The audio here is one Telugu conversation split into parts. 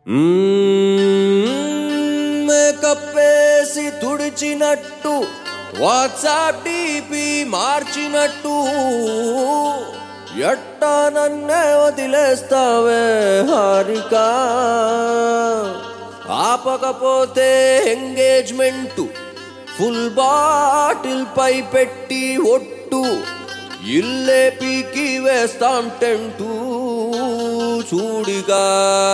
మేకప్ వేసి తుడిచినట్టు వాట్సాప్ డిపి మార్చినట్టు ఎట్టా నన్నే వదిలేస్తావే హారిక ఆపకపోతే ఎంగేజ్మెంట్ ఫుల్ బాటిల్ పై పెట్టి ఒట్టు ఇల్లే పీకి వేస్తాం టెంటు చూడిగా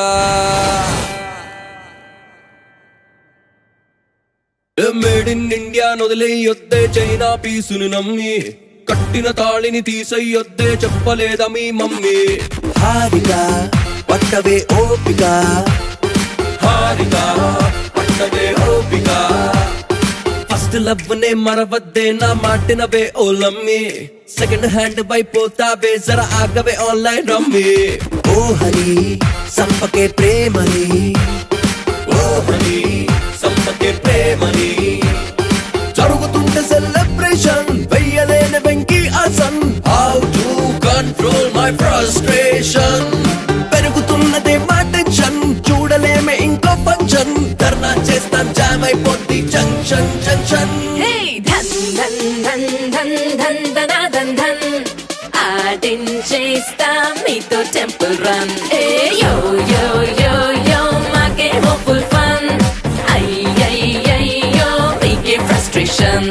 మేడ్ ఇన్ ఇండియా నొదిలేయొద్దే చైనా పీసుని నమ్మి కట్టిన తాళిని తీసయ్యొద్దే చెప్పలేదా మీ మమ్మీ హారిక పట్టవే ఓపిక హారిక పట్టదే ఓపిక ఫస్ట్ లవ్ నే మరవద్దే నా మాటినవే ఓలమ్మి సెకండ్ హ్యాండ్ పోతావే జర ఆగవే ఆన్లైన్ రమ్మి ఓహరి సంపకే ప్రేమని ఓహని సంపకే ప్రేమని జరుగుతుంటే సెలబ్రేషన్ వెయ్యలేని వెంకీ అసన్ how to control my frustration పెరుగుతున్నదే మా టెన్షన్ చూడలేమే ఇంకో ఫంక్షన్ ధర్నా చేస్తాం జామ్ అయిపోద్ది junction junction Hey, dhan dhan dhan dhan dhan dhan dhan dhan ఆడించేస్తాం మీతో టెంపుల్ రన్ ఏ యో యో యో యో మాకే హోప్ఫుల్ ఫన్ అయ్యయ్యో మీకే ఫ్రస్ట్రేషన్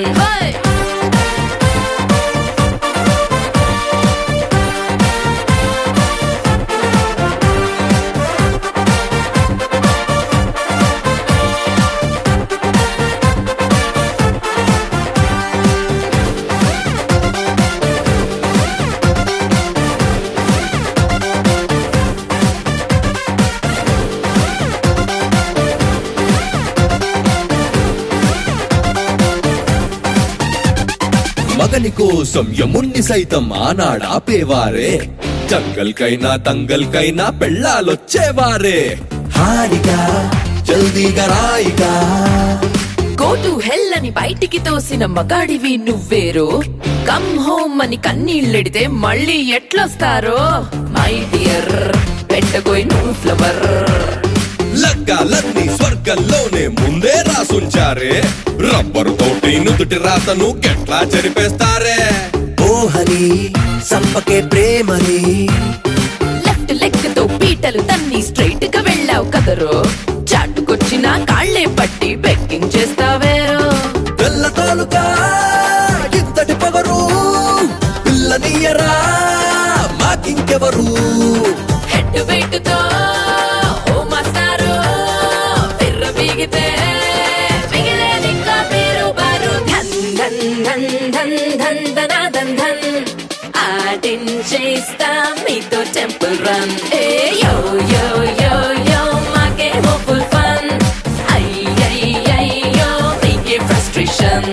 మగని కోసం యముణ్ణి సైతం ఆనాడు ఆపేవారే జంగల్ కైనా తంగల్ కైనా పెళ్ళాలొచ్చేవారే హారిక జల్దీగా రాయిగా గో టు హెల్ అని బయటికి తోసిన మగాడివి నువ్వేరో కమ్ హోమ్ అని కన్నీళ్ళెడితే మళ్ళీ ఎట్లొస్తారో మై డియర్ పెట్టకోయ్ నువ్వు ఫ్లవర్ లగ్గాలన్నీ స్వర్గంలోనే ముందే రాసుంచారే రబ్బరు తోటి నుదుటి రాతను గెట్లా చెరిపేస్తారే ఓహరి సంపకే ప్రేమని లెఫ్ట్ లెగ్ తో పీటలు తన్ని స్ట్రైట్ గా వెళ్ళావు కదరో చాటుకొచ్చిన కాళ్ళే పట్టి బెక్కింగ్ చేస్తావేరో తెల్ల తాలుగా ఇంతటి పొగరు పిల్లనియరా మాకింకెవరు హెడ్ వెయిట్ తో ఓ మాస్టారు పిర్ర బిగితే మిగిలేది ఇంకా మీరు బారు ధన్ ధన్ ధన్ ధన్ ధన్ ధన ధన్ ధన్ ఆడించేస్తా మీతో టెంపుల్ రన్ ఏ యో యో యో యో మాకే హోప్ఫుల్ ఫన్ అయ్యయ్యో మీకే ఫ్రస్ట్రేషన్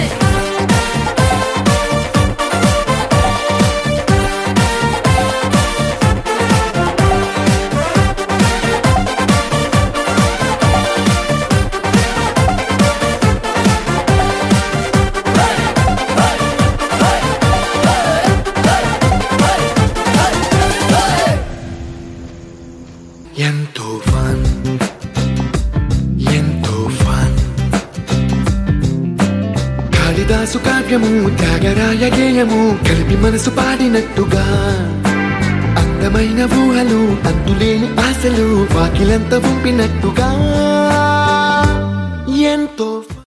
ఎంతో ఫన్ ఎంతో ఫన్ కాళిదాసు కావ్యము త్యాగరాయ గేయము కలిపి మనసు పాడినట్టుగా అందమైన ఊహలు అంతులేని ఆశలు వాకిలంత పంపినట్టుగా